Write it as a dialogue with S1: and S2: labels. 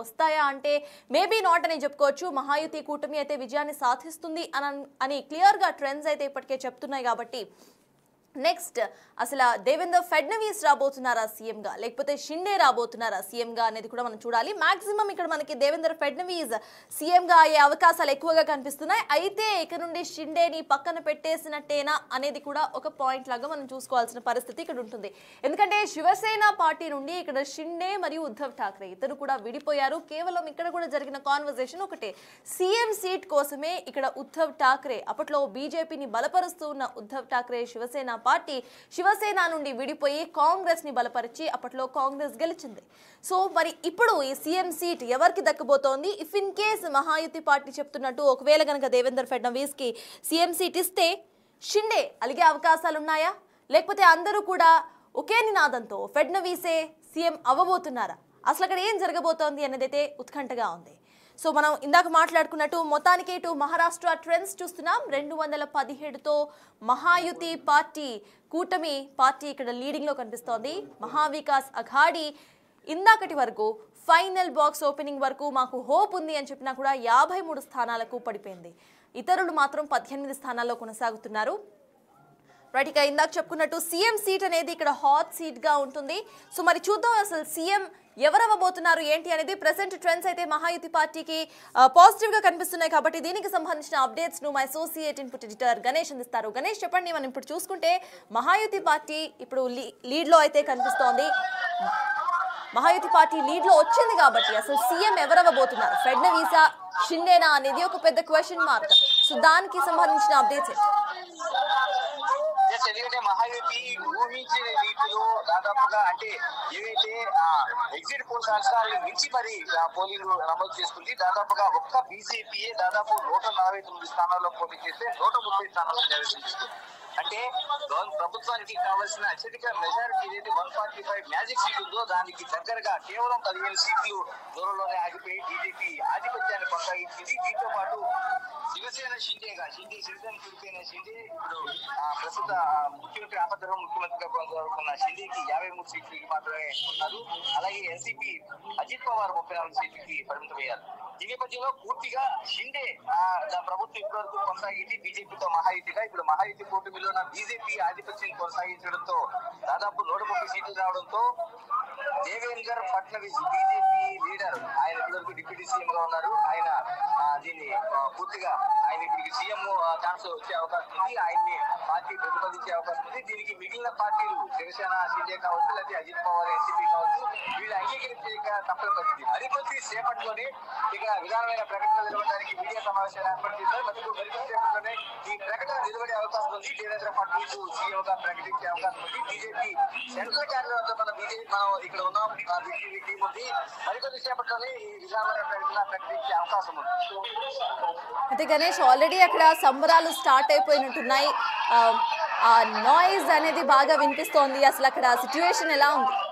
S1: వస్తాయా అంటే maybe not అని చెప్పుకోవచ్చు మహాయుతి కూటమి అయితే విజయాన్ని సాధిస్తుంది అని అని క్లియర్గా ట్రెండ్స్ అయితే ఇప్పటికే చెప్తున్నాయి కాబట్టి నెక్స్ట్ అసలు దేవేందర్ ఫడ్నవీస్ రాబోతున్నారా సీఎంగా లేకపోతే షిండే రాబోతున్నారా సీఎంగా అనేది కూడా మనం చూడాలి మాక్సిమం ఇక్కడ మనకి దేవేందర్ ఫడ్నవీస్ సీఎంగా అయ్యే అవకాశాలు ఎక్కువగా కనిపిస్తున్నాయి అయితే ఇక నుండి షిండేని పక్కన పెట్టేసినట్టేనా అనేది కూడా ఒక పాయింట్ లాగా మనం చూసుకోవాల్సిన పరిస్థితి ఇక్కడ ఉంటుంది ఎందుకంటే శివసేన పార్టీ నుండి ఇక్కడ షిండే మరియు ఉద్ధవ్ ఠాక్రే ఇద్దరు కూడా విడిపోయారు కేవలం ఇక్కడ కూడా జరిగిన కాన్వర్జేషన్ ఒకటే సీఎం సీట్ కోసమే ఇక్కడ ఉద్ధవ్ ఠాక్రే అప్పట్లో బీజేపీని బలపరుస్తూ ఉన్న ఉద్ధవ్ ఠాక్రే శివసేన పార్టీ శివసేన నుండి విడిపోయి కాంగ్రెస్ ని బలపరిచి అప్పట్లో కాంగ్రెస్ గెలిచింది సో మరి ఇప్పుడు ఈ సీఎం సీట్ ఎవరికి దక్కబోతోంది if in case Mahayuti party చెప్తున్నట్టు ఒకవేళ గనక దేవేందర్ ఫడ్నవీస్ కి సీఎం సీట్ ఇస్తే షిండే అలిగే అవకాశాలు ఉన్నాయా లేకపోతే అందరూ కూడా ఒకే నినాదంతో ఫడ్నవీసే సీఎం అవ్వబోతున్నారా అసలు అక్కడ ఏం జరగబోతోంది అనేది అయితే ఉత్కంఠగా ఉంది సో మనం ఇందాక మాట్లాడుకున్నట్టు మొత్తానికి ఇటు మహారాష్ట్ర ట్రెండ్స్ చూస్తున్నాం రెండు వందల పదిహేడుతో మహాయుతి పార్టీ కూటమి పార్టీ ఇక్కడ లీడింగ్లో కనిపిస్తోంది మహావికాస్ అఘాడి ఇందాకటి వరకు ఫైనల్ బాక్స్ ఓపెనింగ్ వరకు మాకు హోప్ ఉంది అని చెప్పినా కూడా యాభై మూడు స్థానాలకు పడిపోయింది ఇతరులు మాత్రం పద్దెనిమిది స్థానాల్లో కొనసాగుతున్నారు రైట్ ఇక ఇందాక చెప్పుకున్నట్టు సీఎం సీట్ అనేది ఇక్కడ హాట్ సీట్ గా ఉంటుంది సో మరి చూద్దాం అసలు సీఎం ఎవరవ్వబోతున్నారు ఏంటి అనేది ప్రెసెంట్ ట్రెండ్స్ అయితే మహాయుతి పార్టీకి పాజిటివ్ గా కనిపిస్తున్నాయి కాబట్టి దీనికి సంబంధించిన అప్డేట్స్ ను my associate input editor Ganesh అందిస్తారు గణేష్ చెప్పండి మనం ఇప్పుడు చూసుకుంటే మహాయుతి పార్టీ ఇప్పుడు లీడ్ లో అయితే కనిపిస్తోంది మహాయుతి పార్టీ లీడ్ లో వచ్చింది కాబట్టి అసలు సీఎం ఎవరవ్వబోతున్నారు ఫెడ్నవీసా షిండేనా అనేది ఒక పెద్ద క్వశ్చన్ మార్క్ సో దానికి సంబంధించిన అప్డేట్స్ ఏంటి
S2: ఎస్ ఎందుకంటే మహాయుతి ఊహించిన రీతిలో దాదాపుగా అంటే ఏవైతే ఎగ్జిట్ పోల్స్ అంచనాలను మించి మరి ఆ, పోలింగ్ నమోదు చేసుకుంది దాదాపుగా ఒక్క బీజేపీయే దాదాపు నూట నలభై తొమ్మిది స్థానాల్లో పోటీ చేస్తే నూట ముప్పై స్థానాల్లో నిర్వహించింది అంటే గవర్న- ప్రభుత్వానికి కావాల్సిన అత్యధిక మెజారిటీ ఏదైతే one forty five magic seat ఉందో దానికి దగ్గరగా కేవలం పదిహేను సీట్లు దూరంలోనే ఆగిపోయి బీజేపీ ఆధిపత్యాన్ని కొనసాగించింది దీంతో పాటు శివసేన షిండేగా షిండే శివసేన కుడిపోయిన షిండే ఇప్పుడు ఆ, ప్రస్తుత ఆ, ముఖ్యమంత్రి ఆపద్ధర్మ ముఖ్యమంత్రిగా కొనసాగుతున్న షిండేకి యాభై మూడు సీట్లకి మాత్రమే ఉన్నారు అలాగే ఎన్సీపీ అజిత్ పవార్ ముప్పై నాలుగు సీట్లకి పరిమితమయ్యారు ఈ నేపథ్యంలో పూర్తిగా షిండే ఆ, దా ప్రభుత్వం ఇప్పటివరకు కొనసాగింది బీజేపీతో మహాయుతిగా ఇప్పుడు మహాయుతి కూటమిలో ఉన్న బీజేపీ ఆధిపత్యం కొనసాగించడంతో దాదాపు నూట ముప్పై సీట్లు రావడంతో దేవేందర్ ఫడ్నవీస్ బీజేపీ లీడర్ ఆయన ఇప్పటివరకు డిప్యూటీ సీఎం గా ఉన్నారు ఆయన ఆ, దీన్ని ఆ, పూర్తిగా ఆయన ఇప్పుడు సీఎం ఛాన్స్ వచ్చే అవకాశం ఉంది ఆయన్ని పార్టీ ప్రతిపాదించే అవకాశం ఉంది దీనికి మిగిలిన పార్టీలు శివసేన సీజే కావచ్చు లేకపోతే అజిత్ పవార్ ఎన్సీపీ కావచ్చు వీళ్ళు అంగీకరించక తప్పని పరిస్థితి మరికొద్ది సేపట్లోనే ఇక విధానమైన ప్రకటన వెలువడడానికి మీడియా సమావేశాలు ఏర్పాటు చేశారు మరియు మరికొద్ది సేపట్లోనే ఈ ప్రకటన వెలువడే అవకాశం ఉంది దేవేంద్ర ఫడ్నవీస్ సీఎం గా ప్రకటించే అవకాశం ఉంది బీజేపీ సెంట్రల్ కార్యాలయంలో మన బీజేపీ మనం ఇక్కడ ఉన్నాం ఆ బీజేపీ టీం ఉంది మరికొద్ది సేపట్లోనే ఈ విధానమైన ప్రకటన ప్రకటించే అవకాశం ఉంది
S1: అయితే గణేష్ ఆల్రెడీ అక్కడ సంబరాలు స్టార్ట్ అయిపోయినట్టున్నాయి ఆ, ఆ నాయిస్ అనేది బాగా వినిపిస్తోంది అసలు అక్కడ సిచ్యువేషన్ ఎలా ఉంది